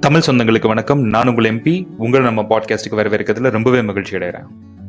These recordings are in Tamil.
தமிழ் சொந்தங்களுக்கு வணக்கம் நான் உங்கள் எம்பி உங்களை நம்ம பாட்காஸ்ட்டுக்கு வரவேற்கிறதுல ரொம்பவே மகிழ்ச்சி அடைகிறேன்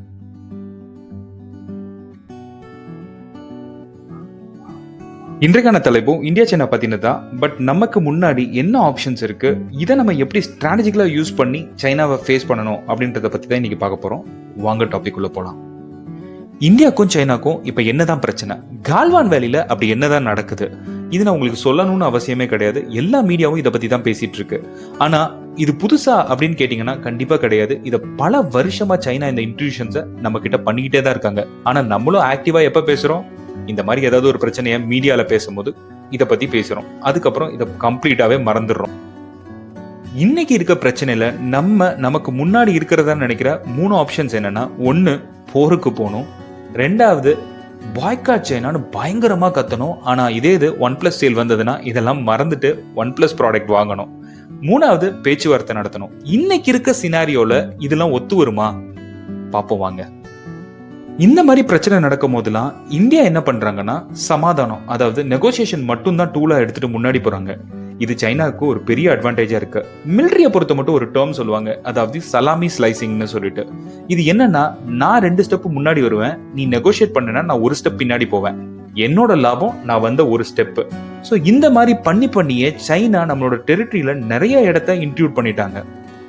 இன்றைக்கான தலைப்பும் இந்தியா சைனா பத்தினது தான் பட் நமக்கு முன்னாடி என்ன ஆப்ஷன்ஸ் இருக்கு இதை நம்ம எப்படி ஸ்ட்ராட்டஜிக்கலா யூஸ் பண்ணி சைனாவை ஃபேஸ் பண்ணணும் அப்படின்றத பத்தி தான் இன்னைக்கு பார்க்க போறோம் வாங்க டாபிக் உள்ள போலாம் இந்தியாவுக்கும் சைனாக்கும் இப்ப என்னதான் பிரச்சனை கால்வான் வேலியில அப்படி என்னதான் நடக்குது இது நான் உங்களுக்கு சொல்லணும்னு அவசியமே கிடையாது எல்லா மீடியாவும் இதை பத்தி தான் பேசிட்டு இருக்கு ஆனா இது புதுசா அப்படின்னு கேட்டீங்கன்னா கண்டிப்பா கிடையாது இதை பல வருஷமா சைனா இந்த இன்ட்ரூஷன்ஸை நம்ம கிட்ட பண்ணிக்கிட்டே தான் இருக்காங்க ஆனா நம்மளும் ஆக்டிவா எப்ப பேசுறோம் இந்த மாதிரி ஏதாவது ஒரு பிரச்சனையை மீடியால பேசும்போது இதை பத்தி பேசுறோம் அதுக்கப்புறம் இதை கம்ப்ளீட்டாவே மறந்துடுறோம் இன்னைக்கு இருக்க பிரச்சனையில நம்ம நமக்கு முன்னாடி இருக்கிறதா நினைக்கிற மூணு ஆப்ஷன்ஸ் என்னன்னா ஒன்னு போருக்கு போகணும் ரெண்டாவது பாய்காட் சைனான்னு பயங்கரமா கத்தணும் ஆனா இதே இது ஒன் பிளஸ் சேல் வந்ததுன்னா இதெல்லாம் மறந்துட்டு ஒன் பிளஸ் ப்ராடக்ட் வாங்கணும் மூணாவது பேச்சுவார்த்தை நடத்தணும் இன்னைக்கு இருக்க சினாரியோல இதெல்லாம் ஒத்து வருமா பாப்போம் வாங்க இந்த மாதிரி பிரச்சனை நடக்கும் போதெல்லாம் இந்தியா என்ன பண்றாங்கன்னா சமாதானம் அதாவது நெகோசியேஷன் மட்டும் தான் டூலா எடுத்துட்டு முன்னாடி போறாங்க இது சைனாவுக்கு ஒரு பெரிய அட்வான்டேஜா இருக்கு மிலிட்டரிய பொறுத்த மட்டும் ஒரு டேர்ம் சொல்லுவாங்க அதாவது சலாமி ஸ்லைசிங்னு சொல்லிட்டு இது என்னன்னா நான் ரெண்டு ஸ்டெப் முன்னாடி வருவேன் நீ நெகோஷியேட் பண்ணனா நான் ஒரு ஸ்டெப் பின்னாடி போவேன் என்னோட லாபம் நான் வந்த ஒரு ஸ்டெப் ஸோ இந்த மாதிரி பண்ணி பண்ணியே சைனா நம்மளோட டெரிட்டரியில நிறைய இடத்த இன்க்ளூட் பண்ணிட்டாங்க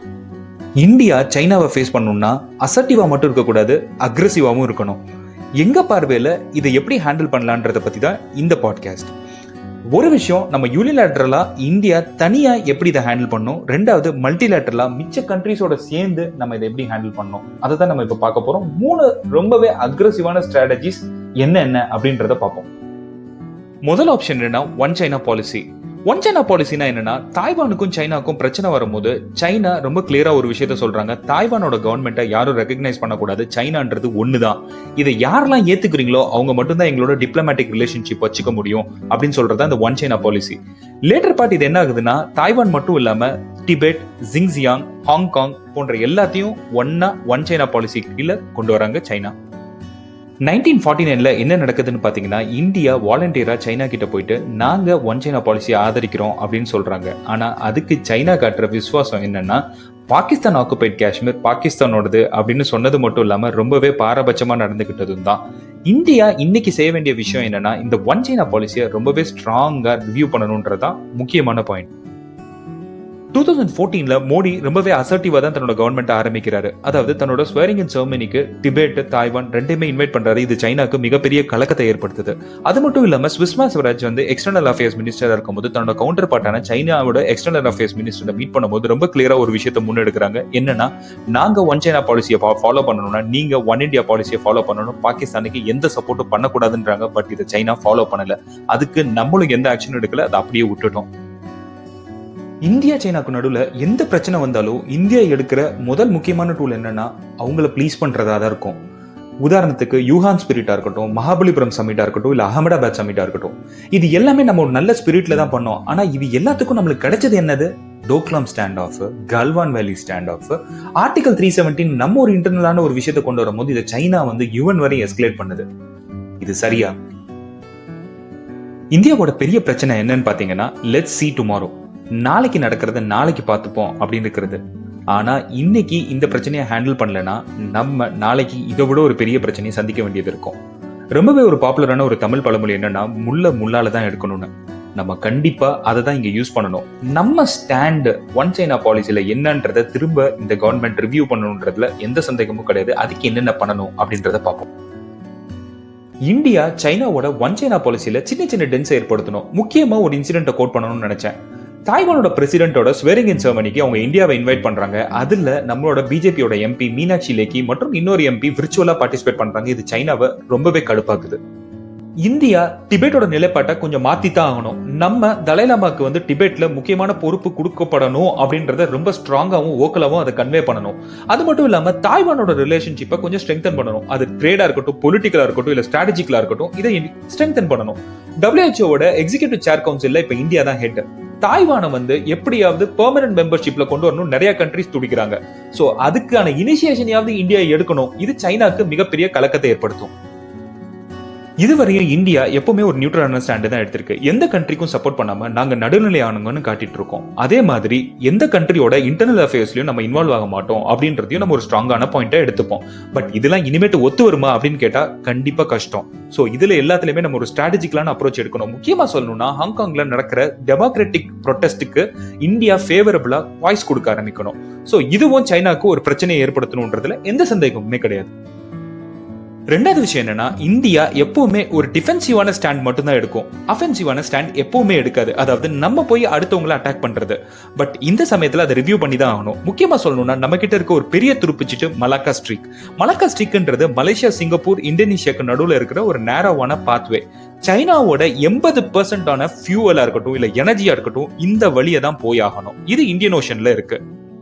இந்தியா சைனாவை ஃபேஸ் பண்ணணும்னா அசர்டிவா மட்டும் இருக்கக்கூடாது அக்ரெசிவாவும் இருக்கணும் எங்க பார்வையில இதை எப்படி ஹேண்டில் பண்ணலான்றத பத்தி தான் இந்த பாட்காஸ்ட் ஒரு விஷயம் நம்ம யூனிலேட்டரலா இந்தியா தனியா எப்படி இதை ஹேண்டில் பண்ணணும் ரெண்டாவது மல்டிலேட்டரலா மிச்ச கண்ட்ரீஸோட சேர்ந்து நம்ம இதை எப்படி ஹேண்டில் பண்ணணும் அதை தான் நம்ம இப்ப பார்க்க போறோம் மூணு ரொம்பவே அக்ரெசிவான ஸ்ட்ராட்டஜிஸ் என்ன என்ன அப்படின்றத பார்ப்போம் முதல் ஆப்ஷன் என்னன்னா one China policy one China பாலிசினா என்னன்னா தாய்வானுக்கும் சைனாக்கும் பிரச்சனை வரும்போது சைனா ரொம்ப கிளியரா ஒரு விஷயத்த சொல்றாங்க தாய்வானோட கவர்மெண்ட்டை யாரும் ரெகக்னைஸ் பண்ணக்கூடாது சைனான்றது ஒண்ணுதான் இதை யாரெல்லாம் ஏத்துக்கிறீங்களோ அவங்க மட்டும்தான் எங்களோட டிப்ளமேட்டிக் ரிலேஷன்ஷிப் வச்சுக்க முடியும் அப்படின்னு சொல்றது அந்த one China policy later part இது என்ன ஆகுதுன்னா தாய்வான் மட்டும் இல்லாம டிபெட் ஜிங்ஜியாங் ஹாங்காங் போன்ற எல்லாத்தையும் ஒன்னா ஒன் சைனா பாலிசி கீழே கொண்டு வராங்க சைனா நைன்டீன் ஃபார்ட்டி நைன்ல என்ன நடக்குதுன்னு பாத்தீங்கன்னா இந்தியா வாலண்டியரா சைனா கிட்ட போயிட்டு நாங்க ஒன் சைனா பாலிசியை ஆதரிக்கிறோம் அப்படின்னு சொல்றாங்க ஆனா அதுக்கு சைனா காட்டுற விசுவாசம் என்னன்னா பாகிஸ்தான் ஆக்குபைட் காஷ்மீர் பாகிஸ்தானோடது அப்படின்னு சொன்னது மட்டும் இல்லாம ரொம்பவே பாரபட்சமா நடந்துகிட்டதும் தான் இந்தியா இன்னைக்கு செய்ய வேண்டிய விஷயம் என்னன்னா இந்த ஒன் சைனா பாலிசியை ரொம்பவே ஸ்ட்ராங்கா ரிவ்யூ பண்ணணும்ன்றதான் முக்கியமான பாயிண்ட் டூ தௌசண்ட் ஃபோர்டீன்ல மோடி ரொம்பவே அசர்டிவா தான் தன்னோட கவர்மெண்ட் ஆரம்பிக்கிறாரு அதாவது தன்னோட ஸ்வேரிங் இன் செர்மனிக்கு டிபேட் தாய்வான் ரெண்டுமே இன்வைட் பண்றாரு இது சைனாக்கு மிகப்பெரிய கலக்கத்தை ஏற்படுத்துது அது மட்டும் இல்லாம சுஷ்மா ஸ்வராஜ் வந்து எக்ஸ்டர்னல் அஃபேர்ஸ் மினிஸ்டரா இருக்கும்போது தன்னோட கவுண்டர் பார்ட்டான சைனாவோட எக்ஸ்டர்னல் அஃபேர்ஸ் மினிஸ்டரை மீட் பண்ணும்போது ரொம்ப கிளியரா ஒரு விஷயத்தை முன்னெடுக்கிறாங்க என்னன்னா நாங்க ஒன் சைனா பாலிசியை ஃபாலோ பண்ணணும்னா நீங்க ஒன் இந்தியா பாலிசியை ஃபாலோ பண்ணணும் பாகிஸ்தானுக்கு எந்த சப்போர்ட்டும் பண்ணக்கூடாதுன்றாங்க பட் இதை சைனா ஃபாலோ பண்ணல அதுக்கு நம்மளும் எந்த ஆக்ஷன் எடுக்கல அதை அப்படியே விட்டுட்டோம் இந்தியா சைனாக்கு நடுவில் எந்த பிரச்சனை வந்தாலும் இந்தியா எடுக்கிற முதல் முக்கியமான டூல் என்னன்னா அவங்கள ப்ளீஸ் பண்றதா தான் இருக்கும் உதாரணத்துக்கு யூஹான் ஸ்பிரிட்டா இருக்கட்டும் மகாபலிபுரம் சமிட்டா இருக்கட்டும் இல்ல அகமதாபாத் சமிட்டா இருக்கட்டும் இது எல்லாமே நம்ம ஒரு நல்ல ஸ்பிரிட்ல தான் பண்ணோம் ஆனா இது எல்லாத்துக்கும் நம்மளுக்கு கிடைச்சது என்னது Doklam stand off Galwan valley stand off article three seventeen நம்ம ஒரு இன்டர்னலான ஒரு விஷயத்தை கொண்டு வரும்போது இதை சைனா வந்து யுவன் வரை எஸ்கலேட் பண்ணுது இது சரியா இந்தியாவோட பெரிய பிரச்சனை என்னன்னு பாத்தீங்கன்னா லெட் சி டுமாரோ நாளைக்கு நடக்கிறத நாளைக்கு பார்த்துப்போம் அப்படின்னு இருக்கிறது ஆனா இன்னைக்கு இந்த பிரச்சனையை ஹேண்டில் பண்ணலனா நம்ம நாளைக்கு இதை விட ஒரு பெரிய பிரச்சனையை சந்திக்க வேண்டியது இருக்கும் ரொம்பவே ஒரு பாப்புலரான ஒரு தமிழ் பழமொழி என்னன்னா முள்ள முள்ளால தான் எடுக்கணும்னு நம்ம கண்டிப்பா அதை தான் இங்க யூஸ் பண்ணணும் நம்ம ஸ்டாண்ட் ஒன் சைனா பாலிசியில என்னன்றத திரும்ப இந்த கவர்மெண்ட் ரிவ்யூ பண்ணணுன்றதுல எந்த சந்தேகமும் கிடையாது அதுக்கு என்னென்ன பண்ணணும் அப்படின்றத பார்ப்போம் இந்தியா சைனாவோட ஒன் சைனா பாலிசியில சின்ன சின்ன டென்ஸ் ஏற்படுத்தணும் முக்கியமா ஒரு இன்சிடென்ட்டை கோட் பண்ணணும்னு நினைச்சேன் தாய்வானோட பிரசிடென்ட்டோட ஸ்வேரிங் இன் செர்மனிக்கு அவங்க இந்தியாவை இன்வைட் பண்றாங்க அதுல நம்மளோட பிஜேபியோட எம்பி மீனாட்சி லேக்கி மற்றும் இன்னொரு எம்பி விர்ச்சுவலா பார்ட்டிசிபேட் பண்றாங்க இது சைனாவை ரொம்பவே கடுப்பாக்குது இந்தியா டிபேட்டோட நிலைப்பாட்டை கொஞ்சம் மாத்தி தான் ஆகணும் நம்ம தலைலாமாக்கு வந்து டிபேட்ல முக்கியமான பொறுப்பு கொடுக்கப்படணும் அப்படின்றத ரொம்ப ஸ்ட்ராங்காவும் ஓக்கலாவும் அதை கன்வே பண்ணணும் அது மட்டும் இல்லாம தாய்வானோட ரிலேஷன்ஷிப்பை கொஞ்சம் ஸ்ட்ரெங்தன் பண்ணணும் அது ட்ரேடா இருக்கட்டும் பொலிட்டிக்கலா இருக்கட்டும் இல்ல ஸ்ட்ராட்டஜிக்கலா இருக்கட்டும் இதை ஸ்ட்ரெங்தன் பண்ணணும் டபிள்யூஹெச்ஓட எக்ஸிகூட்டிவ் சேர் கவுன்சில்ல இப்ப இந்தியா தான் ஹெட் தாய்வானை வந்து எப்படியாவது பெர்மனன்ட் மெம்பர்ஷிப்ல கொண்டு வரணும் நிறைய கண்ட்ரிஸ் துடிக்கிறாங்க சோ அதுக்கான இனிஷியேஷனையாவது இந்தியா எடுக்கணும் இது சைனாக்கு மிகப்பெரிய கலக்கத்தை ஏற்படுத்தும் இதுவரையும் இந்தியா எப்பவுமே ஒரு நியூட்ரலான ஸ்டாண்டு தான் எடுத்திருக்கு எந்த கண்ட்ரிக்கும் சப்போர்ட் பண்ணாம நாங்க நடுநிலை ஆனவங்கன்னு காட்டிட்டு இருக்கோம் அதே மாதிரி எந்த கண்ட்ரியோட இன்டர்னல் அஃபேர்ஸ்லயும் நம்ம இன்வால்வ் ஆக மாட்டோம் அப்படின்றதையும் நம்ம ஒரு ஸ்ட்ராங்கான பாயிண்டா எடுத்துப்போம் பட் இதெல்லாம் இனிமேட்டு ஒத்து வருமா அப்படின்னு கேட்டா கண்டிப்பா கஷ்டம் சோ இதுல எல்லாத்துலயுமே நம்ம ஒரு ஸ்ட்ராட்டஜிக்கலான அப்ரோச் எடுக்கணும் முக்கியமா சொல்லணும்னா ஹாங்காங்ல நடக்கிற டெமோக்ராட்டிக் ப்ரொட்டஸ்டுக்கு இந்தியா ஃபேவரபிளா வாய்ஸ் கொடுக்க ஆரம்பிக்கணும் சோ இதுவும் சைனாக்கு ஒரு பிரச்சனையை ஏற்படுத்தணுன்றதுல எந்த சந்தேகமுமே கிடையாது ரெண்டாவது விஷயம் என்னன்னா இந்தியா எப்பவுமே ஒரு டிஃபென்சிவான ஸ்டாண்ட் மட்டும் தான் எடுக்கும் அஃபென்சிவான ஸ்டாண்ட் எப்பவுமே எடுக்காது அதாவது நம்ம போய் அடுத்தவங்களை அட்டாக் பண்றது பட் இந்த சமயத்துல அதை ரிவ்யூ பண்ணி தான் ஆகணும் முக்கியமா சொல்லணும்னா நம்ம கிட்ட இருக்க ஒரு பெரிய துருப்பிச்சிட்டு மலாக்கா ஸ்ட்ரீக் மலாக்கா ஸ்ட்ரீக்ன்றது மலேசியா சிங்கப்பூர் இந்தோனேஷியாக்கு நடுவில் இருக்கிற ஒரு நேரோவான பாத்வே சைனாவோட எண்பது பெர்சென்டான ஃபியூவலா இருக்கட்டும் இல்ல எனர்ஜியா இருக்கட்டும் இந்த வழியை தான் போய் ஆகணும் இது இந்தியன் ஓஷன்ல இருக்கு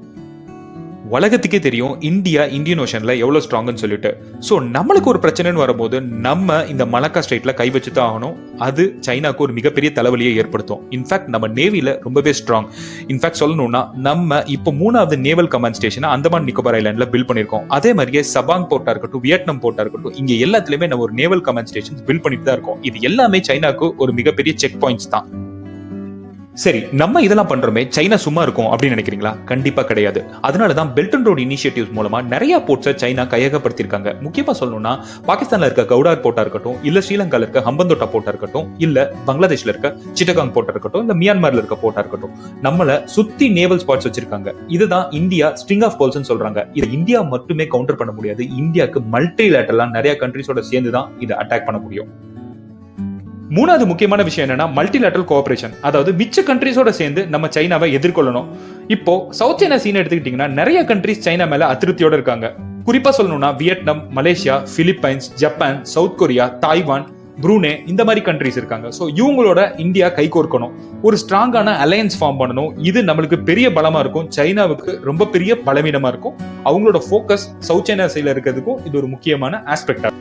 உலகத்துக்கே தெரியும் இந்தியா இந்தியன் ஓஷன்ல எவ்வளவு ஸ்ட்ராங்னு சொல்லிட்டு ஸோ நம்மளுக்கு ஒரு பிரச்சனைன்னு வரும்போது நம்ம இந்த மலக்கா ஸ்ட்ரைட்ல கை வச்சு தான் ஆகணும் அது சைனாக்கு ஒரு மிகப்பெரிய தலைவலியை ஏற்படுத்தும் இன்ஃபேக்ட் நம்ம நேவில ரொம்பவே ஸ்ட்ராங் இன்ஃபேக்ட் சொல்லணும்னா நம்ம இப்போ மூணாவது நேவல் கமாண்ட் ஸ்டேஷனை அந்தமான் நிக்கோபார் ஐலாண்ட்ல பில்ட் பண்ணிருக்கோம் அதே மாதிரியே சபாங் போர்ட்டா இருக்கட்டும் வியட்நாம் போர்ட்டா இருக்கட்டும் இங்க எல்லாத்துலயுமே நம்ம ஒரு நேவல் கமாண்ட் ஸ்டேஷன் பில்ட் பண்ணிட்டு தான் இருக்கோம் இது எல்லாமே சைனாக்கு ஒரு மிகப்பெரிய செக் பாயிண்ட்ஸ் தான் சரி நம்ம இதெல்லாம் பண்றோமே சைனா சும்மா இருக்கும் அப்படின்னு நினைக்கிறீங்களா கண்டிப்பா கிடையாது அதனால தான் பெல்ட் அண்ட் ரோட் இனிஷியேட்டிவ்ஸ் மூலமா நிறைய போர்ட்ஸை சைனா கையகப்படுத்திருக்காங்க முக்கியமா சொல்லணும்னா பாகிஸ்தான்ல இருக்க கவுடார் போர்ட்டா இருக்கட்டும் இல்ல ஸ்ரீலங்கால இருக்க ஹம்பந்தோட்டா போர்ட்டா இருக்கட்டும் இல்ல பங்களாதேஷ்ல இருக்க சிட்டகாங் போர்ட்டா இருக்கட்டும் இல்ல மியான்மர்ல இருக்க போர்ட்டா இருக்கட்டும் நம்மள சுத்தி நேவல் ஸ்பாட்ஸ் வச்சிருக்காங்க இதுதான் இந்தியா ஸ்ட்ரிங் ஆஃப் போல்ஸ் சொல்றாங்க இது இந்தியா மட்டுமே கவுண்டர் பண்ண முடியாது இந்தியாவுக்கு மல்டி லேட்டரலா நிறைய கண்ட்ரிஸோட சேர்ந்து தான் இதை அட்டாக் பண்ண முடியும் மூணாவது முக்கியமான விஷயம் என்னன்னா மல்டிலேட்டரல் கோஆபரேஷன் அதாவது மிச்ச கண்ட்ரிஸோட சேர்ந்து நம்ம சைனாவை எதிர்கொள்ளணும் இப்போ சவுத் சைனா சீன் எடுத்துக்கிட்டீங்கன்னா நிறைய கண்ட்ரிஸ் சைனா மேல அதிருப்தியோட இருக்காங்க குறிப்பா சொல்லணும்னா Vietnam Malaysia Philippines Japan South Korea Taiwan Brunei இந்த மாதிரி கண்ட்ரிஸ் இருக்காங்க ஸோ இவங்களோட இந்தியா கை கோர்க்கணும் ஒரு ஸ்ட்ராங்கான அலையன்ஸ் ஃபார்ம் பண்ணணும் இது நம்மளுக்கு பெரிய பலமா இருக்கும் சைனாவுக்கு ரொம்ப பெரிய பலவீனமா இருக்கும் அவங்களோட ஃபோக்கஸ் சவுத் சைனா சைட்ல இருக்கிறதுக்கும் இது ஒரு முக்கியமான ஆஸ்பெக்டா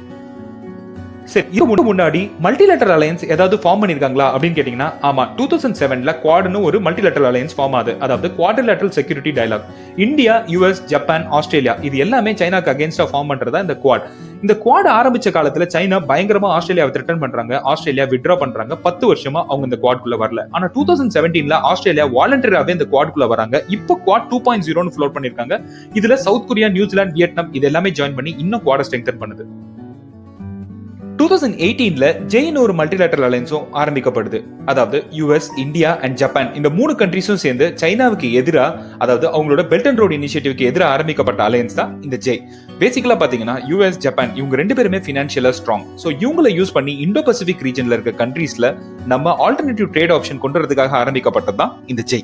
சரி இது முன்னாடி மல்டிலேட்டர் அலையன்ஸ் ஏதாவது ஃபார்ம் பண்ணிருக்காங்களா அப்படின்னு கேட்டீங்கன்னா ஆமா டூ தௌசண்ட் செவன்ல குவாட்னு ஒரு மல்டிலேட்டர் அலையன்ஸ் ஃபார்ம் ஆகுது அதாவது quadrilateral security dialogue India US Japan Australia இது எல்லாமே சைனாக்கு அகேன்ஸ்டா ஃபார்ம் பண்றதா இந்த குவாட் இந்த குவாட் ஆரம்பிச்ச காலத்துல சைனா பயங்கரமா ஆஸ்திரேலியாவை த்ரெட்டன் பண்றாங்க ஆஸ்திரேலியா வித்ரா பண்றாங்க பத்து வருஷமா அவங்க இந்த குவாட்குள்ள வரல ஆனா டூ தௌசண்ட் செவன்டீன்ல ஆஸ்திரேலியா வாலண்டரியாவே இந்த குவாட்குள்ள வராங்க இப்போ குவாட் டூ பாயிண்ட் ஜீரோன்னு ஃப்ளோட் பண்ணிருக்காங்க இதுல சவுத் கொரியா நியூசிலாந்து வியட்நாம் இது எல்லாமே ஜாயின் பண்ணி இன்னும் குவாட ஸ்ட்ரெங்தன் பண்ணுது டூ தௌசண்ட் எயிட்டீன்ல ஜெயின் ஒரு மல்டிலேட்டரல் அலைன்ஸும் ஆரம்பிக்கப்படுது அதாவது யூஎஸ் இந்தியா அண்ட் ஜப்பான் இந்த மூணு கண்ட்ரிஸும் சேர்ந்து சைனாவுக்கு எதிராக அதாவது அவங்களோட பெல்ட் அண்ட் ரோட் இனிஷியேட்டிவ்க்கு எதிராக ஆரம்பிக்கப்பட்ட அலையன்ஸ் தான் இந்த ஜெய் பேசிக்கலா பாத்தீங்கன்னா யூஎஸ் ஜப்பான் இவங்க ரெண்டு பேருமே பினான்சியலா ஸ்ட்ராங் ஸோ இவங்களை யூஸ் பண்ணி இந்தோ பசிபிக் ரீஜன்ல இருக்க கண்ட்ரீஸ்ல நம்ம ஆல்டர்னேட்டிவ் ட்ரேட் ஆப்ஷன் கொண்டு வரதுக்காக ஆரம்பிக்கப்பட்டது தான் இந்த ஜெய்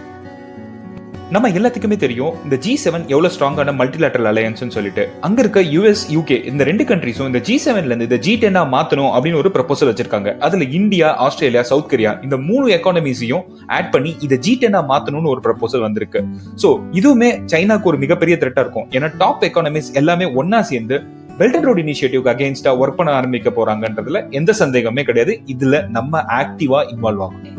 நம்ம எல்லாத்துக்குமே தெரியும் இந்த ஜி செவன் எவ்வளவு ஸ்ட்ராங்கான மல்டிலேட்டரல் அலையன்ஸ் சொல்லிட்டு அங்க இருக்க யூஎஸ் யூகே இந்த ரெண்டு கண்ட்ரிஸும் இந்த ஜி செவன்ல இருந்து இந்த ஜி டென்னா மாத்தணும் அப்படின்னு ஒரு ப்ரப்போசல் வச்சிருக்காங்க அதுல இந்தியா ஆஸ்திரேலியா சவுத் கொரியா இந்த மூணு எக்கானமிஸையும் ஆட் பண்ணி இதை ஜி டென்னா மாத்தணும்னு ஒரு ப்ரப்போசல் வந்திருக்கு சோ இதுவுமே சைனாக்கு ஒரு மிகப்பெரிய த்ரெட்டா இருக்கும் ஏன்னா டாப் எக்கானமிஸ் எல்லாமே ஒன்னா சேர்ந்து பெல்ட் அண்ட் ரோட் இனிஷியேட்டிவ்க்கு அகேன்ஸ்டா ஒர்க் பண்ண ஆரம்பிக்க போறாங்கன்றதுல எந்த சந்தேகமே கிடையாது இதுல நம்ம ஆக்டிவா இன்வால்வ் ஆகணும்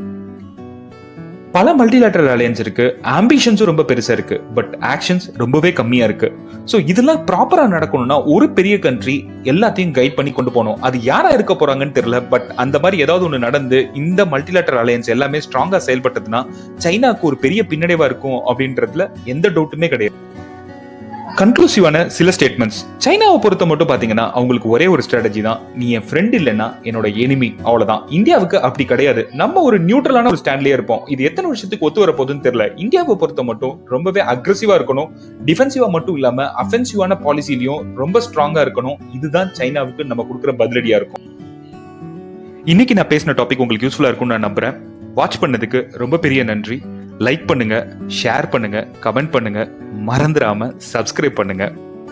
பல மல்டிலேட்டரல் அலையன்ஸ் இருக்கு ஆம்பிஷன்ஸும் ரொம்ப பெருசா இருக்கு பட் ஆக்ஷன்ஸ் ரொம்பவே கம்மியா இருக்கு ஸோ இதெல்லாம் ப்ராப்பரா நடக்கணும்னா ஒரு பெரிய கண்ட்ரி எல்லாத்தையும் கைட் பண்ணி கொண்டு போகணும் அது யாரா இருக்க போறாங்கன்னு தெரியல பட் அந்த மாதிரி ஏதாவது ஒன்று நடந்து இந்த மல்டிலேட்டரல் அலையன்ஸ் எல்லாமே ஸ்ட்ராங்கா செயல்பட்டதுன்னா சைனாக்கு ஒரு பெரிய பின்னடைவா இருக்கும் அப்படின்றதுல எந்த டவுட்டுமே கிடையாது கன்க்ளூசிவான சில ஸ்டேட்மெண்ட்ஸ் சைனாவை பொறுத்த மட்டும் பாத்தீங்கன்னா அவங்களுக்கு ஒரே ஒரு ஸ்ட்ராட்டஜி தான் நீ என் ஃப்ரெண்ட் இல்லைன்னா என்னோட எனிமி அவ்வளவுதான் இந்தியாவுக்கு அப்படி கிடையாது நம்ம ஒரு நியூட்ரலான ஒரு ஸ்டாண்ட்லயே இருப்போம் இது எத்தனை வருஷத்துக்கு ஒத்து வர போகுதுன்னு தெரியல இந்தியாவை பொறுத்த மட்டும் ரொம்பவே அக்ரெசிவா இருக்கணும் டிஃபென்சிவா மட்டும் இல்லாம அஃபென்சிவான பாலிசிலையும் ரொம்ப ஸ்ட்ராங்கா இருக்கணும் இதுதான் சைனாவுக்கு நம்ம கொடுக்குற பதிலடியா இருக்கும் இன்னைக்கு நான் பேசின டாபிக் உங்களுக்கு யூஸ்ஃபுல்லா இருக்கும்னு நான் நம்புறேன் வாட்ச் பண்ணதுக்கு ரொம்ப பெரிய நன்றி லைக் பண்ணுங்க ஷேர் பண்ணுங்க கமெண்ட் பண்ணுங்க மறந்துடாம சப்ஸ்கிரைப் பண்ணுங்க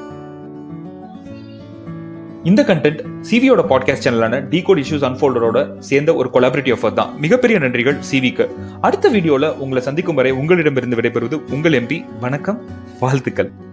இந்த கண்டென்ட் சிவியோட பாட்காஸ்ட் சேனலான டிகோட் இஷ்யூஸ் அன்ஃபோல்டரோட சேர்ந்த ஒரு கொலாபரேட்டிவ் ஆஃபர் தான் மிகப்பெரிய நன்றிகள் சிவிக்கு அடுத்த வீடியோல உங்களை சந்திக்கும் வரை உங்களிடமிருந்து விடைபெறுவது உங்கள் எம்பி வணக்கம் வாழ்த்துக்கள்